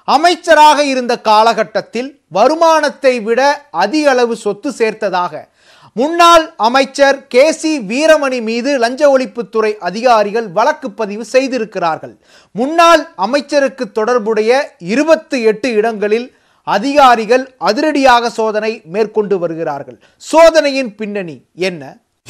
அமைச்சராக இருந்த காலகட்டத்தில் வருமானத்தை விட அதிக அளவு சொத்து சேர்த்ததாக முன்னாள் அமைச்சர் கே சி வீரமணி மீது லஞ்ச ஒழிப்புத்துறை அதிகாரிகள் வழக்கு பதிவு செய்திருக்கிறார்கள் முன்னாள் அமைச்சருக்கு தொடர்புடைய இருபத்தி எட்டு இடங்களில் அதிகாரிகள் அதிரடியாக சோதனை மேற்கொண்டு வருகிறார்கள் சோதனையின் பின்னணி என்ன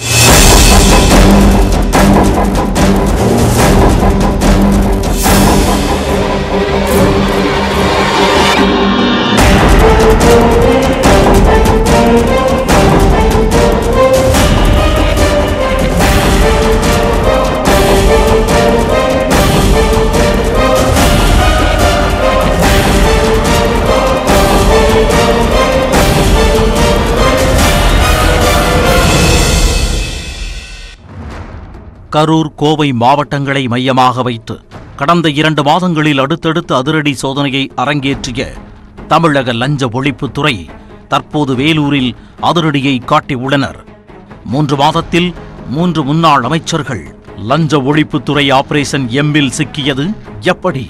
கரூர் கோவை மாவட்டங்களை மையமாக வைத்து கடந்த இரண்டு மாதங்களில் அடுத்தடுத்து அதிரடி சோதனையை அரங்கேற்றிய தமிழக லஞ்ச ஒழிப்புத்துறை தற்போது வேலூரில் அதிரடியை காட்டியுள்ளனர் மூன்று மாதத்தில் மூன்று முன்னாள் அமைச்சர்கள் லஞ்ச ஒழிப்புத்துறை ஆபரேஷன் எம்மில் சிக்கியது எப்படி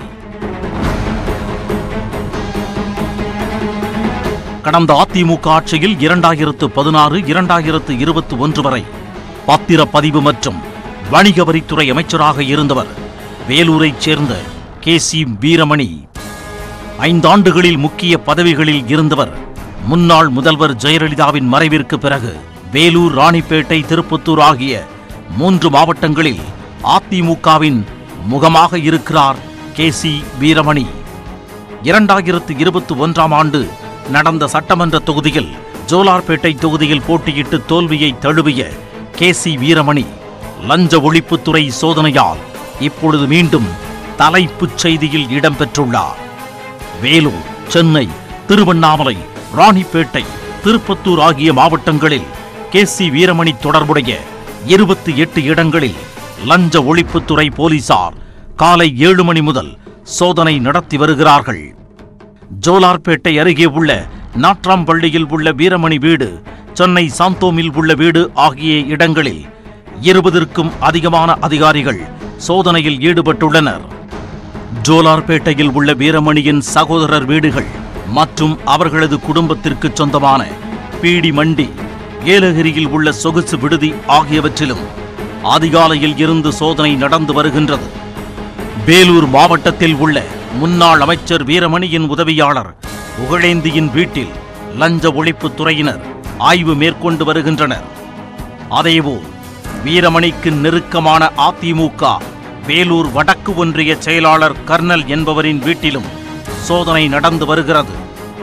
கடந்த அதிமுக ஆட்சியில் இரண்டாயிரத்து பதினாறு இரண்டாயிரத்து இருபத்தி ஒன்று வரை பத்திரப்பதிவு மற்றும் வணிக வரித்துறை அமைச்சராக இருந்தவர் வேலூரைச் சேர்ந்த கே சி வீரமணி ஐந்தாண்டுகளில் முக்கிய பதவிகளில் இருந்தவர் முன்னாள் முதல்வர் ஜெயலலிதாவின் மறைவிற்கு பிறகு வேலூர் ராணிப்பேட்டை திருப்பத்தூர் ஆகிய மூன்று மாவட்டங்களில் அதிமுகவின் முகமாக இருக்கிறார் கே சி வீரமணி இரண்டாயிரத்து இருபத்தி ஒன்றாம் ஆண்டு நடந்த சட்டமன்ற தொகுதியில் ஜோலார்பேட்டை தொகுதியில் போட்டியிட்டு தோல்வியை தழுவிய கே சி வீரமணி லஞ்ச ஒழிப்புத்துறை சோதனையால் இப்பொழுது மீண்டும் தலைப்புச் செய்தியில் இடம்பெற்றுள்ளார் வேலூர் சென்னை திருவண்ணாமலை ராணிப்பேட்டை திருப்பத்தூர் ஆகிய மாவட்டங்களில் கே சி வீரமணி தொடர்புடைய இருபத்தி எட்டு இடங்களில் லஞ்ச ஒழிப்புத்துறை போலீசார் காலை ஏழு மணி முதல் சோதனை நடத்தி வருகிறார்கள் ஜோலார்பேட்டை அருகே உள்ள நாட்ராம்பள்ளியில் உள்ள வீரமணி வீடு சென்னை சாந்தோமில் உள்ள வீடு ஆகிய இடங்களில் இருபதற்கும் அதிகமான அதிகாரிகள் சோதனையில் ஈடுபட்டுள்ளனர் ஜோலார்பேட்டையில் உள்ள வீரமணியின் சகோதரர் வீடுகள் மற்றும் அவர்களது குடும்பத்திற்கு சொந்தமான பீடி மண்டி ஏலகிரியில் உள்ள சொகுசு விடுதி ஆகியவற்றிலும் அதிகாலையில் இருந்து சோதனை நடந்து வருகின்றது வேலூர் மாவட்டத்தில் உள்ள முன்னாள் அமைச்சர் வீரமணியின் உதவியாளர் புகழேந்தியின் வீட்டில் லஞ்ச ஒழிப்புத் துறையினர் ஆய்வு மேற்கொண்டு வருகின்றனர் அதேபோல் வீரமணிக்கு நெருக்கமான அதிமுக வேலூர் வடக்கு ஒன்றிய செயலாளர் கர்னல் என்பவரின் வீட்டிலும் சோதனை நடந்து வருகிறது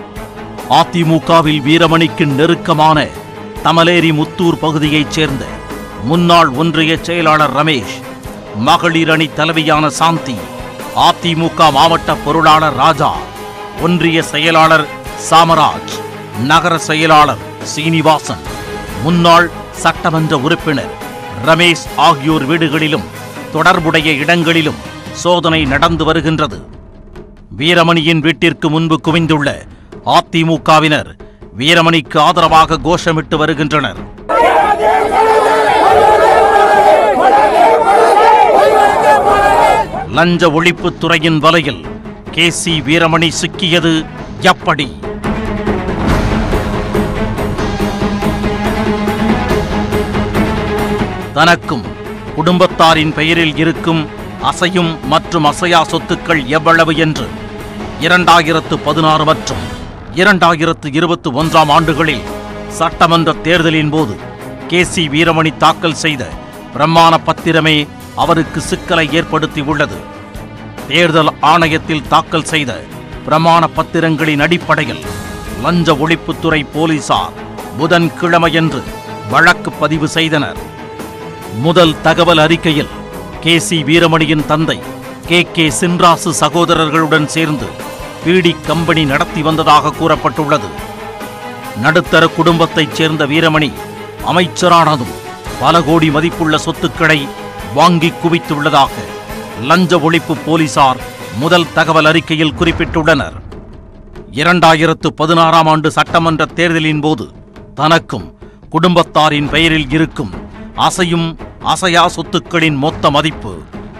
அதிமுகவில் வீரமணிக்கு நெருக்கமான தமலேரி முத்தூர் பகுதியைச் சேர்ந்த முன்னாள் ஒன்றிய செயலாளர் ரமேஷ் மகளிர் அணி தலைவியான சாந்தி அதிமுக மாவட்ட பொருளாளர் ராஜா ஒன்றிய செயலாளர் சாமராஜ் நகர செயலாளர் சீனிவாசன் முன்னாள் சட்டமன்ற உறுப்பினர் ரமேஷ் ஆகியோர் வீடுகளிலும் தொடர்புடைய இடங்களிலும் சோதனை நடந்து வருகின்றது வீரமணியின் வீட்டிற்கு முன்பு குவிந்துள்ள அதிமுகவினர் வீரமணிக்கு ஆதரவாக கோஷமிட்டு வருகின்றனர் லஞ்ச ஒழிப்புத் துறையின் வலையில் கே சி வீரமணி சிக்கியது எப்படி தனக்கும் குடும்பத்தாரின் பெயரில் இருக்கும் அசையும் மற்றும் அசையா சொத்துக்கள் எவ்வளவு என்று இரண்டாயிரத்து பதினாறு மற்றும் இரண்டாயிரத்து இருபத்தி ஒன்றாம் ஆண்டுகளில் சட்டமன்ற தேர்தலின் போது கே சி வீரமணி தாக்கல் செய்த பிரமாண பத்திரமே அவருக்கு சிக்கலை ஏற்படுத்தியுள்ளது தேர்தல் ஆணையத்தில் தாக்கல் செய்த பிரமாண பத்திரங்களின் அடிப்படையில் லஞ்ச ஒழிப்புத்துறை போலீசார் புதன்கிழமையன்று வழக்கு பதிவு செய்தனர் முதல் தகவல் அறிக்கையில் கே சி வீரமணியின் தந்தை கே கே சின்ராசு சகோதரர்களுடன் சேர்ந்து பீடி கம்பெனி நடத்தி வந்ததாக கூறப்பட்டுள்ளது நடுத்தர குடும்பத்தைச் சேர்ந்த வீரமணி அமைச்சரானதும் பல கோடி மதிப்புள்ள சொத்துக்களை வாங்கி குவித்துள்ளதாக லஞ்ச ஒழிப்பு போலீசார் முதல் தகவல் அறிக்கையில் குறிப்பிட்டுள்ளனர் இரண்டாயிரத்து பதினாறாம் ஆண்டு சட்டமன்ற தேர்தலின் போது தனக்கும் குடும்பத்தாரின் பெயரில் இருக்கும் அசையும் அசையா சொத்துக்களின் மொத்த மதிப்பு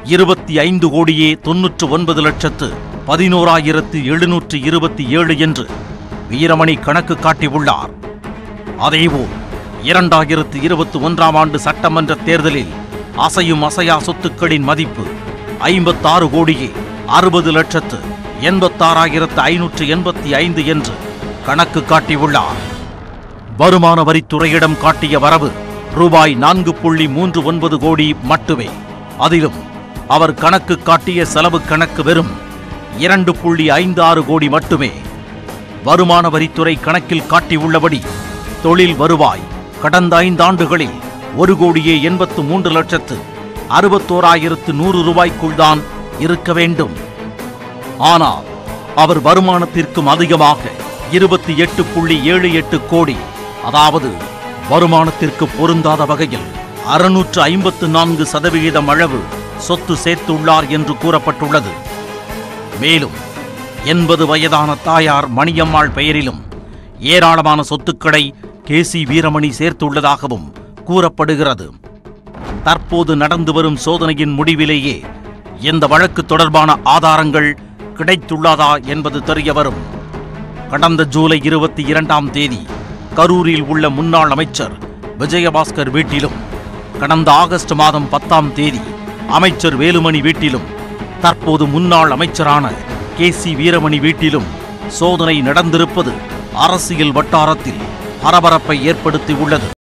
இருபத்தி ஐந்து கோடியே தொன்னூற்று ஒன்பது லட்சத்து பதினோராயிரத்து எழுநூற்று இருபத்தி ஏழு என்று வீரமணி கணக்கு காட்டியுள்ளார் அதேபோல் இரண்டாயிரத்து இருபத்தி ஒன்றாம் ஆண்டு சட்டமன்ற தேர்தலில் அசையும் அசையா சொத்துக்களின் மதிப்பு ஐம்பத்தாறு கோடியே அறுபது லட்சத்து எண்பத்தாறாயிரத்து ஐநூற்று எண்பத்தி ஐந்து என்று கணக்கு காட்டியுள்ளார் வருமான வரித்துறையிடம் காட்டிய வரவு ரூபாய் நான்கு புள்ளி மூன்று ஒன்பது கோடி மட்டுமே அதிலும் அவர் கணக்கு காட்டிய செலவு கணக்கு வெறும் இரண்டு புள்ளி ஐந்து ஆறு கோடி மட்டுமே வருமான வரித்துறை கணக்கில் காட்டியுள்ளபடி தொழில் வருவாய் கடந்த ஐந்தாண்டுகளில் ஒரு கோடியே எண்பத்து மூன்று லட்சத்து அறுபத்தோராயிரத்து நூறு ரூபாய்க்குள் தான் இருக்க வேண்டும் ஆனால் அவர் வருமானத்திற்கும் அதிகமாக இருபத்தி எட்டு புள்ளி ஏழு எட்டு கோடி அதாவது வருமானத்திற்கு பொருந்தாத வகையில் அறுநூற்று ஐம்பத்து நான்கு சதவிகிதம் அளவு சொத்து சேர்த்துள்ளார் என்று கூறப்பட்டுள்ளது மேலும் எண்பது வயதான தாயார் மணியம்மாள் பெயரிலும் ஏராளமான சொத்துக்களை கே சி வீரமணி சேர்த்துள்ளதாகவும் கூறப்படுகிறது தற்போது நடந்து வரும் சோதனையின் முடிவிலேயே இந்த வழக்கு தொடர்பான ஆதாரங்கள் கிடைத்துள்ளதா என்பது தெரிய வரும் கடந்த ஜூலை இருபத்தி இரண்டாம் தேதி கரூரில் உள்ள முன்னாள் அமைச்சர் விஜயபாஸ்கர் வீட்டிலும் கடந்த ஆகஸ்ட் மாதம் பத்தாம் தேதி அமைச்சர் வேலுமணி வீட்டிலும் தற்போது முன்னாள் அமைச்சரான கே சி வீரமணி வீட்டிலும் சோதனை நடந்திருப்பது அரசியல் வட்டாரத்தில் பரபரப்பை ஏற்படுத்தியுள்ளது